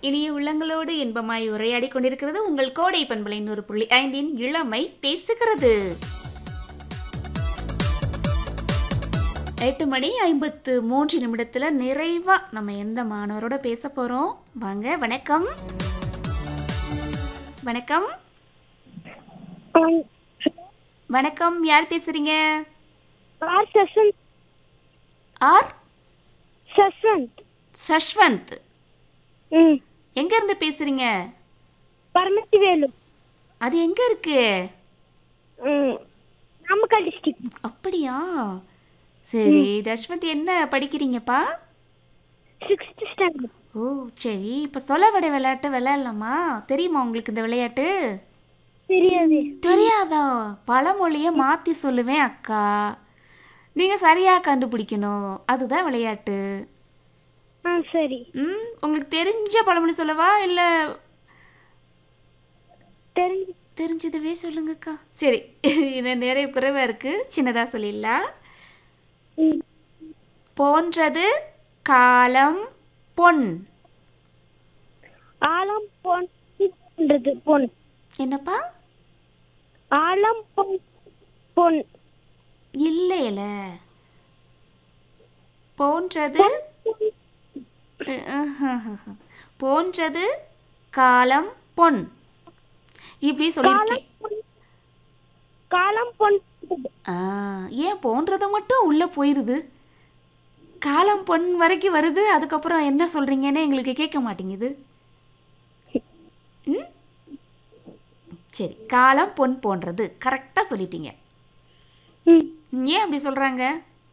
இனிய உள்ளங்களோடு இன்பமாய் உரையாடி கொண்டிருக்கிறது உங்கள் கோடை பண்பலை நூறு புள்ளி ஐந்தின் இளமை பேசுகிறது எட்டு மணி ஐம்பத்து மூன்று நிமிடத்தில் நிறைவா நம்ம எந்த மாணவரோட பேச போறோம் வாங்க வணக்கம் வணக்கம் வணக்கம் யார் பேசுறீங்க ஆர் சசந்த் ஆர் சசந்த் சஷ்வந்த் ம் எங்க இருந்து பேசுறீங்க பரமத்தி வேலு அது எங்க இருக்கு ம் நாமக்கல் டிஸ்ட்ரிக்ட் அப்படியா சரி தஷ்வந்த் என்ன படிக்கிறீங்கப்பா சிக்ஸ்த் ஸ்டாண்டர்ட் ஓ சரி இப்போ சொல்ல விட விளையாட்டு விளையாடலாமா தெரியுமா உங்களுக்கு இந்த விளையாட்டு தெரியாது தெரியாதா பழமொழியை மாற்றி சொல்லுவேன் அக்கா நீங்கள் சரியாக கண்டுபிடிக்கணும் அதுதான் விளையாட்டு ஆ சரி ம் உங்களுக்கு தெரிஞ்ச பழமொழி சொல்லவா இல்லை தெரிஞ்சு தெரிஞ்சதுவே சொல்லுங்கக்கா சரி இன்னும் நிறைய குறைவாக இருக்குது சின்னதாக சொல்லிடலாம் ம் போன்றது காலம் பொன் ஆலம் பொன்றது பொன் என்னப்பா ஆலம் பொன் பொன் இல்லையில போன்றது போன்றது காலம் பொன் இப்படி சொல்லியிருக்கேன் காலம் பொன் ஆ ஏன் போன்றது மட்டும் உள்ளே போயிடுது காலம் பொன் வரைக்கும் வருது அதுக்கப்புறம் என்ன சொல்கிறீங்கன்னு எங்களுக்கு கேட்க மாட்டேங்குது ம் சரி காலம் பொன் போன்றது கரெக்டாக சொல்லிட்டீங்க ம் ஏன் அப்படி சொல்கிறாங்க